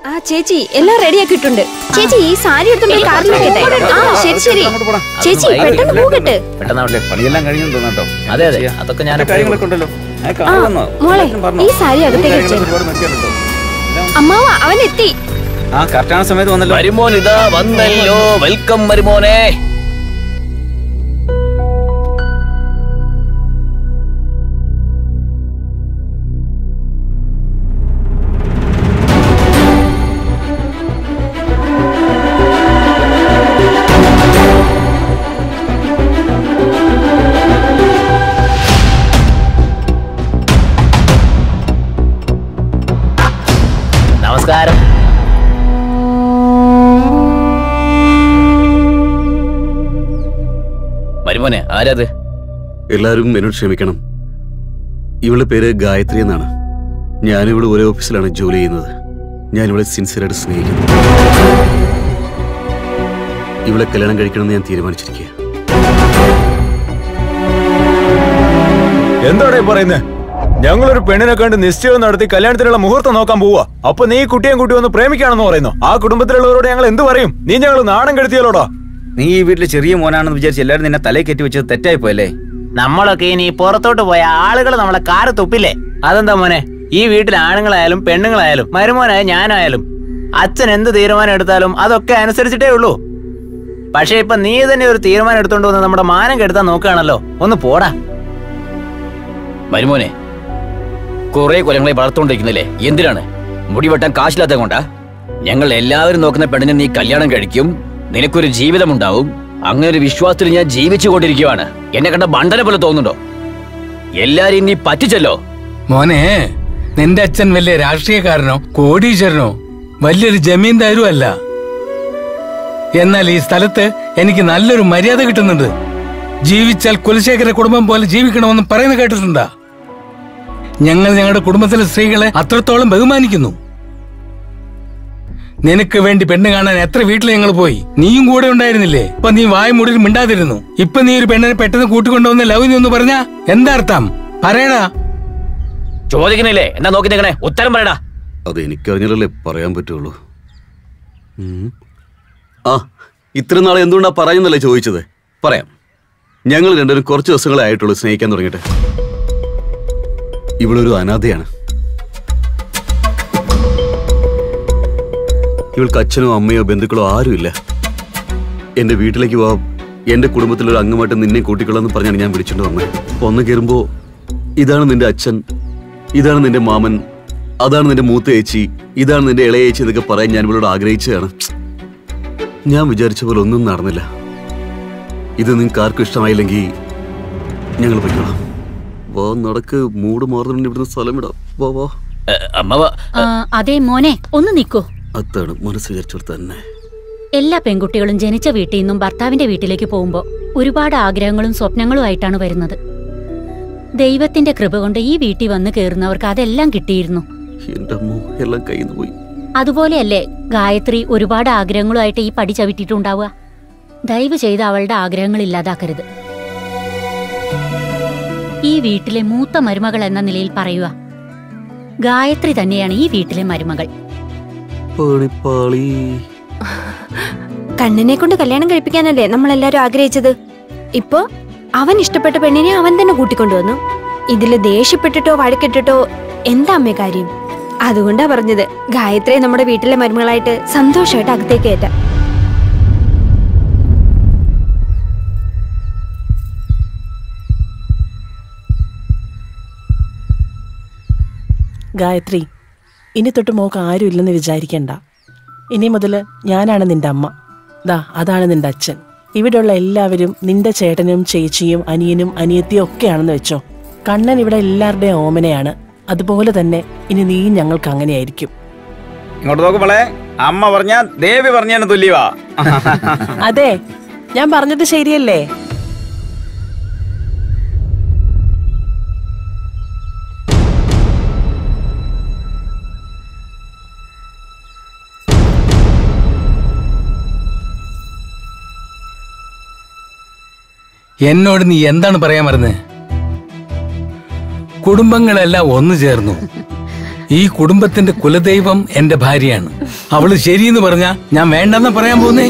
ആ ചേച്ചി എല്ലാം റെഡിയാക്കിയിട്ടുണ്ട് ചേച്ചി ഈ സാരി എടുത്തോണ്ട് കാറിൽ വെക്കട്ടെ ആ ശരി ശരി ചേച്ചി പെട്ടെന്ന് പോകട്ടെ പെട്ടെന്നാവട്ടെ പണിയെല്ലാം കഴിഞ്ഞു തോന്നാട്ടോ അതെ അതെ അതൊക്കെ ഞാൻ കാര്യങ്ങളൊക്കെ ഉണ്ടല്ലോ ആ, ആ കാണുന്നോ? മോളെ എല്ലാവരും പറഞ്ഞോ? ഈ സാരി അകത്തേക്ക് കാര്യങ്ങൾ വെച്ചേ ഒരുപാട് നോക്കിയാലുണ്ടോ? അമ്മാവ അവൻ എത്തി ആ കറക്റ്റാണ് സമയത്ത് വന്നല്ലോ മരുമോൻ ഇതാ വന്നല്ലോ വെൽക്കം മരുമോനെ നമസ്കാരം മരുമോനെ ആരാത് എല്ലാവരും എന്നോട് ക്ഷമിക്കണം ഇവളുടെ പേര് ഗായത്രി എന്നാണ് ഞാനിവിടെ ഒരേ ഓഫീസിലാണ് ജോലി ചെയ്യുന്നത് ഞാൻ ഇവളെ സിൻസിയറായിട്ട് സ്നേഹിക്കുന്നു ഇവളെ കല്യാണം കഴിക്കണമെന്ന് ഞാൻ തീരുമാനിച്ചിരിക്കുക എന്താടേ പറയുന്നേ ഞങ്ങളൊരു പെണ്ണിനെ കണ്ട് നിശ്ചയം നടത്തി കല്യാണത്തിനുള്ള മുഹൂർത്തം നോക്കാൻ പോവാ അപ്പൊ നീ കുട്ടിയും കുട്ടി വന്ന് പ്രേമിക്കാണെന്ന് പറയുന്നു ആ കുടുംബത്തിലുള്ളവരോട് ഞങ്ങൾ എന്ത് പറയും നീ ഞങ്ങൾ നാണം കെടുത്തിയാലോടാ നീ ഈ വീട്ടിലെ ചെറിയ മോനാണെന്ന് വിചാരിച്ച് എല്ലാവരും നിന്നെ തലയിൽ കെട്ടി വെച്ചത് തെറ്റായി പോയല്ലേ നമ്മളൊക്കെ ഇനി പുറത്തോട്ട് പോയ ആളുകൾ നമ്മളെ കാറ് തുപ്പില്ലേ അതെന്താ മോനെ ഈ വീട്ടിൽ ആണുങ്ങളായാലും പെണ്ണുങ്ങളായാലും മരുമോനായ ഞാനായാലും അച്ഛൻ എന്ത് തീരുമാനം എടുത്താലും അതൊക്കെ അനുസരിച്ചിട്ടേ ഉള്ളൂ പക്ഷേ ഇപ്പൊ നീ തന്നെ ഒരു തീരുമാനം എടുത്തോണ്ട് വന്ന് നമ്മുടെ മാനം കെടുത്താൻ നോക്കുകയാണല്ലോ ഒന്ന് പോടാ മരുമോനെ കുറെ കൊല്ലങ്ങളെ വളർത്തുകൊണ്ടിരിക്കുന്നില്ലേ എന്തിനാണ് മുടി വെട്ടാൻ കാശില്ലാത്ത കൊണ്ടാ ഞങ്ങൾ എല്ലാവരും നോക്കുന്ന പെണ്ണിനെ നീ കല്യാണം കഴിക്കും നിനക്കൊരു ജീവിതമുണ്ടാവും അങ്ങനെ ഒരു വിശ്വാസത്തിൽ ഞാൻ ജീവിച്ചു കൊണ്ടിരിക്കുവാണ് എന്നെ കണ്ട ബണ്ടനെ പോലെ തോന്നുന്നുണ്ടോ എല്ലാരെയും നീ പറ്റിച്ചല്ലോ മോനെ നിന്റെ അച്ഛൻ വലിയ രാഷ്ട്രീയക്കാരനോ കോടീശ്വരനോ വലിയൊരു ജമീന്ദാരും അല്ല എന്നാൽ ഈ സ്ഥലത്ത് എനിക്ക് നല്ലൊരു മര്യാദ കിട്ടുന്നുണ്ട് ജീവിച്ചാൽ കുലശേഖര കുടുംബം പോലെ ജീവിക്കണമെന്ന് പറയുന്നത് കേട്ടിട്ടുണ്ടാ ഞങ്ങൾ ഞങ്ങളുടെ കുടുംബത്തിലെ സ്ത്രീകളെ അത്രത്തോളം ബഹുമാനിക്കുന്നു നിനക്ക് വേണ്ടി പെണ്ണ് കാണാൻ എത്ര വീട്ടിൽ ഞങ്ങൾ പോയി നീയും കൂടെ ഉണ്ടായിരുന്നില്ലേ ഇപ്പൊ നീ വായ മൂടി മിണ്ടാതിരുന്നു ഇപ്പൊ നീ ഒരു പെണ്ണിനെ പെട്ടെന്ന് കൂട്ടിക്കൊണ്ടുവന്ന് ലവ് എന്ന് പറഞ്ഞാ എന്താ അർത്ഥം പറയടാ ചോദിക്കുന്നില്ലേ എന്താ നോക്കി നിൽക്കണേ ഉത്തരം പറയടാ അത് എനിക്കറിഞ്ഞാലല്ലേ പറയാൻ പറ്റുള്ളൂ ഉം. ആ ഇത്ര നാളെ എന്തുകൊണ്ടാ പറയുന്നല്ലേ ചോദിച്ചത് പറയാം ഞങ്ങൾ രണ്ടുപേരും കുറച്ച് ദിവസങ്ങളെ ആയിട്ടുള്ളൂ സ്നേഹിക്കാൻ തുടങ്ങിയിട്ട് ഇവളൊരു അനാഥയാണ് ഇവൾക്ക് അച്ഛനോ അമ്മയോ ബന്ധുക്കളോ ആരുമില്ല എന്റെ വീട്ടിലേക്ക് പോവാ എന്റെ കുടുംബത്തിലൊരു അംഗമായിട്ട് നിന്നെ കൂട്ടിക്കൊള്ളാന്ന് പറഞ്ഞാണ് ഞാൻ വിളിച്ചിട്ട് വന്നത് വന്നു കയറുമ്പോ ഇതാണ് നിന്റെ അച്ഛൻ ഇതാണ് നിന്റെ മാമൻ അതാണ് നിന്റെ മൂത്ത ചേച്ചി ഇതാണ് നിന്റെ ഇളയ ചേച്ചി എന്നൊക്കെ പറയാൻ ഞാൻ ഇവളോട് ആഗ്രഹിച്ചതാണ് ഞാൻ വിചാരിച്ച പോലെ ഒന്നും നടന്നില്ല ഇത് നിങ്ങൾക്ക് ആർക്കും ഇഷ്ടമായില്ലെങ്കിൽ ഞങ്ങൾ പൊയ്ക്കോളാം വാ നടക്ക് മൂട് മാറുന്നുണ്ട് ഇവിടുന്ന് സ്ഥലം വിടാം വാ വാ അമ്മവ ആ, അതെ മോനെ ഒന്ന് നിക്കൂ അതാണ് മനസ്സ് വിചാരിച്ചോട് തന്നെ എല്ലാ പെൺകുട്ടികളും ജനിച്ച വീട്ടിൽ നിന്നും ഭർത്താവിന്റെ വീട്ടിലേക്ക് പോകുമ്പോൾ ഒരുപാട് ആഗ്രഹങ്ങളും സ്വപ്നങ്ങളും ആയിട്ടാണ് വരുന്നത് ദൈവത്തിന്റെ കൃപ കൊണ്ട് ഈ വീട്ടിൽ വന്ന് കയറുന്നവർക്ക് അതെല്ലാം കിട്ടിയിരുന്നു എന്റെ അമ്മ എല്ലാം കയ്യിൽ നിന്ന് പോയി അതുപോലെയല്ലേ ഗായത്രി ഒരുപാട് ആഗ്രഹങ്ങളുമായിട്ട് ഈ പടി ചവിട്ടിയിട്ടുണ്ടാവുക ദയവ് ചെയ്ത് അവളുടെ ആഗ്രഹങ്ങൾ ഇല്ലാതാക്കരുത് ഈ വീട്ടിലെ മൂത്ത മരുമകൾ എന്ന നിലയിൽ പറയുക ഗായത്രി തന്നെയാണ് ഈ വീട്ടിലെ മരുമകൾ പണിപ്പാളി കണ്ണനെ കൊണ്ട് കല്യാണം കഴിപ്പിക്കാനല്ലേ നമ്മൾ എല്ലാരും ആഗ്രഹിച്ചത് ഇപ്പൊ അവൻ ഇഷ്ടപ്പെട്ട പെണ്ണിനെ അവൻ തന്നെ കൂട്ടിക്കൊണ്ടുവന്നു ഇതില് ദേഷ്യപ്പെട്ടിട്ടോ വഴക്കിട്ടിട്ടോ എന്താ അമ്മേ കാര്യം അതുകൊണ്ടാ പറഞ്ഞത് ഗായത്രിയെ നമ്മുടെ വീട്ടിലെ മരുമകളായിട്ട് സന്തോഷമായിട്ട് അകത്തേക്ക് കയറ്റാം ഗായത്രി ഇനി തൊട്ട് മോക്ക് ആരും ഇല്ലെന്ന് വിചാരിക്കണ്ട ഇനി മുതൽ ഞാനാണ് നിന്റെ അമ്മ ദാ അതാണ് നിന്റെ അച്ഛൻ ഇവിടെയുള്ള എല്ലാവരും നിന്റെ ചേട്ടനും ചേച്ചിയും അനിയനും അനിയത്തിയും ഒക്കെയാണെന്ന് വെച്ചോ കണ്ണൻ ഇവിടെ എല്ലാവരുടെയും ഓമനയാണ് അതുപോലെ തന്നെ ഇനി നീയും ഞങ്ങൾക്ക് അങ്ങനെയായിരിക്കും ഇങ്ങോട്ട് നോക്ക് മോളെ അമ്മ പറഞ്ഞ ദേവി പറഞ്ഞാണ് തുല്യവാ അതെ ഞാൻ പറഞ്ഞത് ശരിയല്ലേ എന്നോട് നീ എന്താണ് പറയാൻ മറന്ന് കുടുംബങ്ങളെല്ലാം ഒന്നു ചേർന്നു ഈ കുടുംബത്തിന്റെ കുലദൈവം എന്റെ ഭാര്യയാണ് അവള് ശരിയെന്ന് പറഞ്ഞ ഞാൻ വേണ്ടെന്ന് പറയാൻ പോന്നേ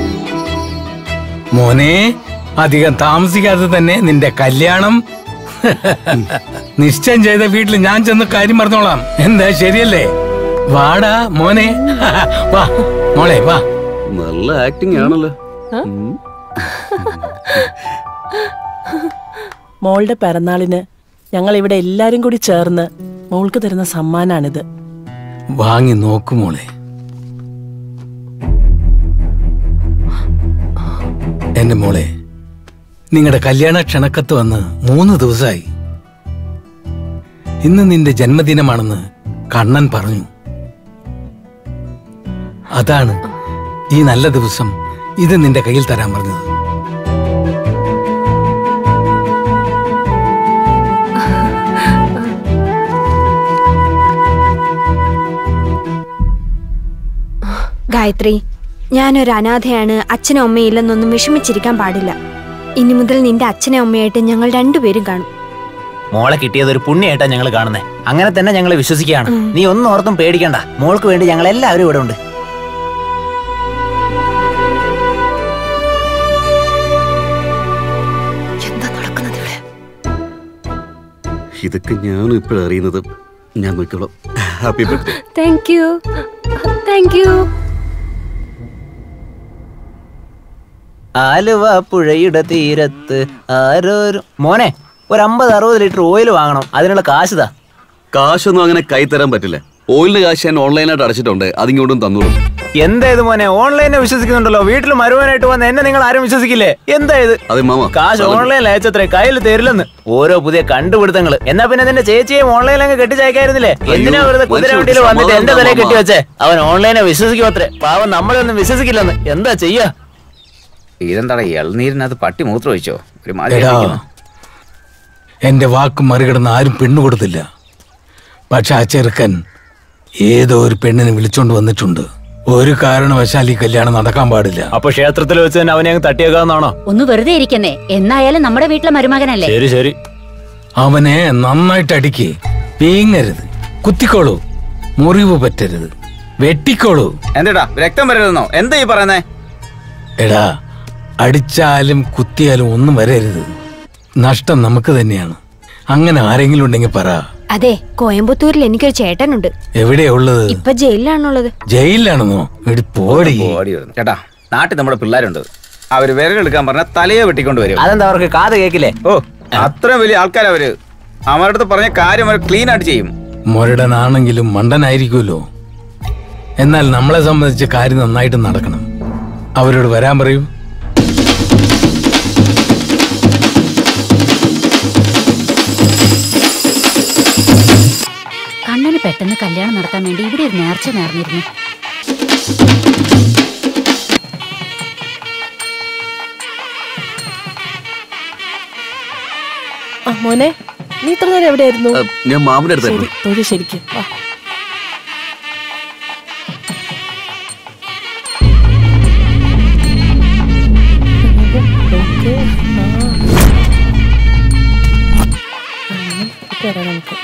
മോനെ അധികം താമസിക്കാതെ തന്നെ നിന്റെ കല്യാണം നിശ്ചയം ചെയ്ത വീട്ടിൽ ഞാൻ ചെന്ന് കാര്യം പറഞ്ഞോളാം എന്താ ശരിയല്ലേ വാടാ മോനെ വാ മോളെ വാ നല്ല ആക്ടിങ് ആണല്ലോ ഉം. മോളുടെ പിറന്നാളിന് ഞങ്ങൾ ഇവിടെ എല്ലാരും കൂടി ചേർന്ന് മോൾക്ക് തരുന്ന സമ്മാനാണിത് വാങ്ങി നോക്കു മോളെ എന്റെ മോളെ നിങ്ങളുടെ കല്യാണ ക്ഷണക്കത്ത് വന്ന് മൂന്ന് ദിവസമായി ഇന്ന് നിന്റെ ജന്മദിനമാണെന്ന് കണ്ണൻ പറഞ്ഞു അതാണ് ഈ നല്ല ദിവസം ഇത് നിന്റെ കയ്യിൽ തരാൻ പറഞ്ഞത് ഗായത്രി ഞാനൊരു അനാഥയാണ് അച്ഛനും അമ്മയും ഇല്ലെന്നൊന്നും വിഷമിച്ചിരിക്കാൻ പാടില്ല ഇനി മുതൽ നിന്റെ അച്ഛനും അമ്മയായിട്ട് ഞങ്ങൾ രണ്ടുപേരും കാണും മോളെ കിട്ടിയത് ഒരു പുണ്യായിട്ടാ ഞങ്ങൾ കാണുന്നേ അങ്ങനെ തന്നെ ഞങ്ങൾ വിശ്വസിക്കുകയാണ് നീ ഒന്നും ഓർത്തും പേടിക്കണ്ട മോൾക്ക് വേണ്ടി ഞങ്ങൾ എല്ലാവരും ഇവിടെ ഉണ്ട് എന്താ നടക്കുന്നത് ഇവിടെ ഇതൊക്കെ ഞാനും ഇപ്പോഴും അറിയുന്നത് ഞാൻ നോക്കിക്കോളാം happy birthday thank you thank you Aluva പുഴയുടെ തീരത്ത് ആരോരും മോനെ ഒരു അമ്പത് അറുപത് ലിറ്റർ ഓയിൽ വാങ്ങണം അതിനുള്ള കാശുതാ കാശൊന്നും അങ്ങനെ കൈ തരാൻ പറ്റില്ല ഓയിലിന് കാശ് ഞാൻ ഓൺലൈനായിട്ട് അടച്ചിട്ടുണ്ട് അതിങ്ങോട്ടും തന്നോളും എന്താ ഇത് മോനെ ഓൺലൈനെ വിശ്വസിക്കുന്നുണ്ടല്ലോ വീട്ടിൽ മരുവാനായിട്ട് വന്ന എന്നെ നിങ്ങൾ ആരും വിശ്വസിക്കില്ലേ എന്താ ഇത് അതെ മാമ കാശ് ഓൺലൈനിൽ അയച്ചത്രേ കയ്യിൽ തരില്ലെന്ന് ഓരോ പുതിയ കണ്ടുപിടുത്തങ്ങൾ എന്നാ പിന്നെ നിന്റെ ചേച്ചിയെയും ഓൺലൈനിൽ അങ്ങ് കെട്ടിച്ചയക്കായിരുന്നില്ലേ എന്തിനാ വെറുതെ കുതിര മനുഷ്യൻ വണ്ടിയിൽ വന്നിട്ട് എന്റെ സമാധാനം തലയിൽ മാമ. കെട്ടി വെച്ചേ അവൻ ഓൺലൈനെ വിശ്വസിക്കും അത്രേ പാവം നമ്മളൊന്നും വിശ്വസിക്കില്ലെന്ന് എന്താ ചെയ്യാ ഇതെന്താടാ ഇളനീരിനകത്ത് പട്ടി മൂത്രം ഒഴിച്ചോ ഒരു എടാ എന്റെ വാക്ക് മറികടന്ന് ആരും പെണ്ണു കൊടുത്തില്ല പക്ഷെ ആ ചെറുക്കൻ ഏതോ ഒരു പെണ്ണിനെ വിളിച്ചോണ്ട് വന്നിട്ടുണ്ട് ഒരു കാരണവശാൽ ഈ കല്യാണം നടക്കാൻ പാടില്ല അപ്പൊ ക്ഷേത്രത്തിൽ വെച്ച് തന്നെ അവനെ അങ്ങ് തട്ടിയേക്കാന്നാണോ ഒന്ന് വെറുതെ ഇരിക്കുന്നേ എന്നായാലും നമ്മുടെ വീട്ടിലെ മരുമകനല്ലേ ശരി ശരി അവനെ നന്നായിട്ട് അടിക്ക് വീങ്ങരുത് കുത്തിക്കോളൂ മുറിവ് പറ്റരുത് വെട്ടിക്കോളൂ എന്താ രക്തം വരരുതെന്നോ എന്താ ഈ പറയുന്നേ എടാ അടിച്ചാലും കുത്തിയാലും ഒന്നും വരരുത് നഷ്ടം നമുക്ക് തന്നെയാണ് അങ്ങനെ ആരെങ്കിലും ഉണ്ടെങ്കിൽ പറ അതെ കോയമ്പത്തൂരിൽ എനിക്കൊരു ചേട്ടനുണ്ട് എവിടെയാ ഉള്ളത് ഇപ്പൊ ജയിലിലാണുള്ളത് ജയിലിലാണെന്നോ എടി പോടി ഓടി വരുന്നു ചേട്ടാ നാട്ടിൽ നമ്മുടെ പിള്ളേരുണ്ട് അവര് വിരലെടുക്കാൻ പറഞ്ഞാൽ തലയെ വെട്ടിക്കൊണ്ട് വരും അതെന്താ അവർക്ക് കാത് കേക്കില്ലേ ഓ അത്രയും വലിയ ആൾക്കാർ അവര് അവരുടെ അടുത്ത് പറഞ്ഞ കാര്യം അവർ ക്ലീൻ ആയിട്ട് ചെയ്യും മുരടനാണെങ്കിലും മണ്ടനായിരിക്കുമല്ലോ എന്നാൽ നമ്മളെ സംബന്ധിച്ച് കാര്യം നന്നായിട്ട് നടക്കണം അവരോട് വരാൻ പറയൂ കണ്ണന് പെട്ടെന്ന് കല്യാണം നടത്താൻ വേണ്ടി ഇവിടെ ഒരു നേർച്ച നേർന്നിരുന്നു ആ മോനെ നീ ഇത്ര നേരം എവിടെയായിരുന്നു ആ, ഞാൻ മാമിന്റെ അടുത്തായിരുന്നു ശരി തൊഴു ശരിക്കും വാ നോക്ക്, ആ. അങ്ങനെ ഇട്ട് വരാം നമുക്ക്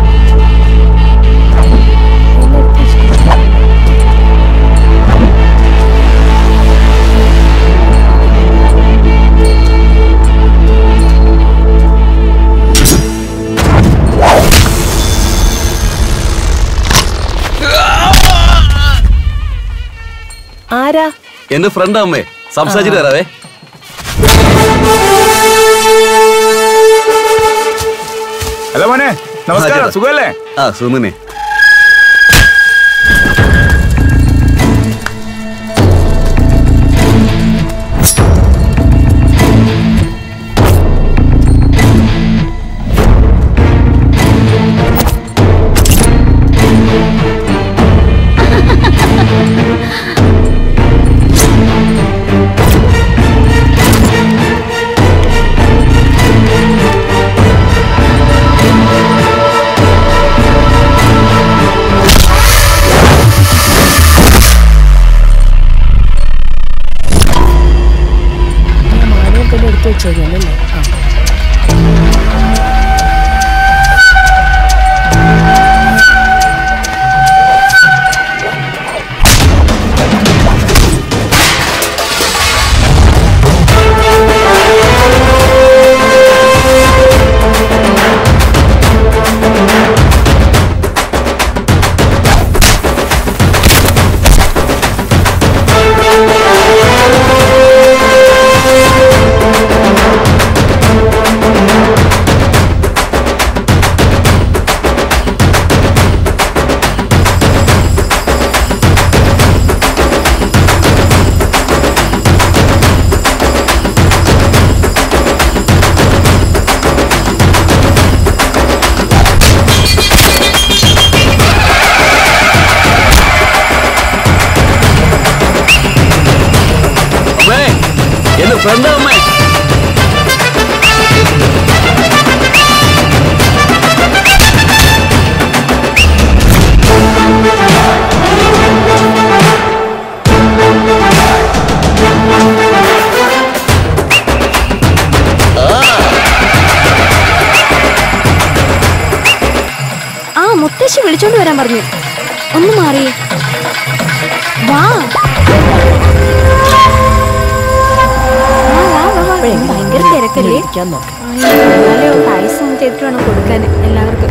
ആരാ എന്റെ ഫ്രണ്ട് അമ്മേ സംസാരിച്ചിട്ട് വരാവേ ഹലോ മോനെ നമസ്കാരം ചേട്ടാ. സുഖല്ലേ ആ സുമനെ മാലയും തന്നെ എടുത്തു വെച്ചേക്കല്ലേ ആ എന്റെ ഫ്രണ്ട് അമ്മേ ആ മുത്തശ്ശി വിളിച്ചോണ്ട് വരാൻ പറഞ്ഞു ഒന്ന് മാറി വാ വാ, വാ, വാ, വാ. ഭയങ്കര തിരക്കല്ലേ ഇരിക്കാൻ നോക്ക് എന്നാലേ പായസം ചെയ്തിട്ട് വേണം കൊടുക്കാൻ എല്ലാവർക്കും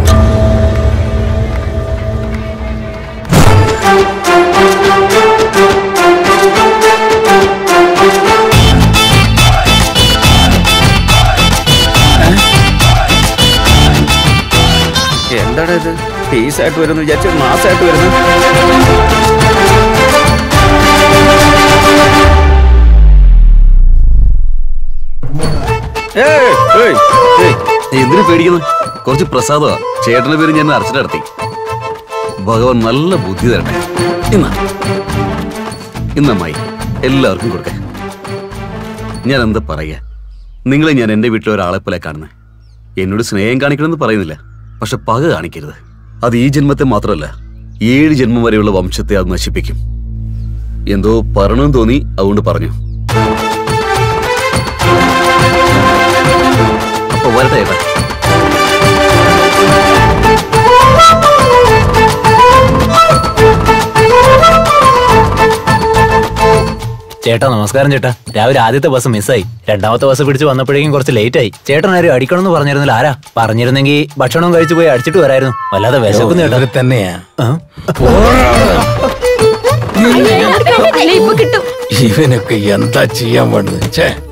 എന്താണ് ഇത് പീസായിട്ട് വരുന്നു വിചാരിച്ചു മാസമായിട്ട് വരുന്നു ഏയ്, ഏയ്, ഏയ്. എന്തിനു പേടിക്കുന്നു കുറച്ച് പ്രസാദമാ ചേട്ടന്റെ പേര് ഞാൻ അർച്ചന നടത്തി ഭഗവാൻ നല്ല ബുദ്ധി തരട്ടെ ഇന്ന ഇന്നമ്മായി എല്ലാവർക്കും കൊടുക്ക ഞാൻ എന്താ പറയാ നിങ്ങളെ ഞാൻ എന്റെ വീട്ടിലെ ഒരാളെ പോലെ കാണുന്നത് എന്നോട് സ്നേഹം കാണിക്കണമെന്ന് പറയുന്നില്ല പക്ഷെ പക കാണിക്കരുത് അത് ഈ ജന്മത്തെ മാത്രമല്ല ഏഴ് ജന്മം വരെയുള്ള വംശത്തെ അത് നശിപ്പിക്കും എന്തോ പറയണമെന്ന് തോന്നി അതുകൊണ്ട് പറഞ്ഞു അപ്പൊ വരട്ടെ ഏട്ടാ ചേട്ടാ നമസ്കാരം ചേട്ടാ രാവിലെ ആദ്യത്തെ ബസ് മിസ്സായി രണ്ടാമത്തെ ബസ് പിടിച്ച് വന്നപ്പോഴേക്കും കുറച്ച് ലേറ്റ് ആയി ചേട്ടൻ ആരും അടിക്കണമെന്ന് പറഞ്ഞിരുന്നില്ല ആരാ പറഞ്ഞിരുന്നെങ്കിൽ ഭക്ഷണം കഴിച്ചു പോയി അടിച്ചിട്ട് വരായിരുന്നു വല്ലാതെ വിശക്കുന്നു ചേട്ടാ ഇവര് തന്നെയാ ആ? ഇപ്പൊ കിട്ടും ഇവനൊക്കെ എന്താ ചെയ്യാൻ വേണ്ടത് ഛേ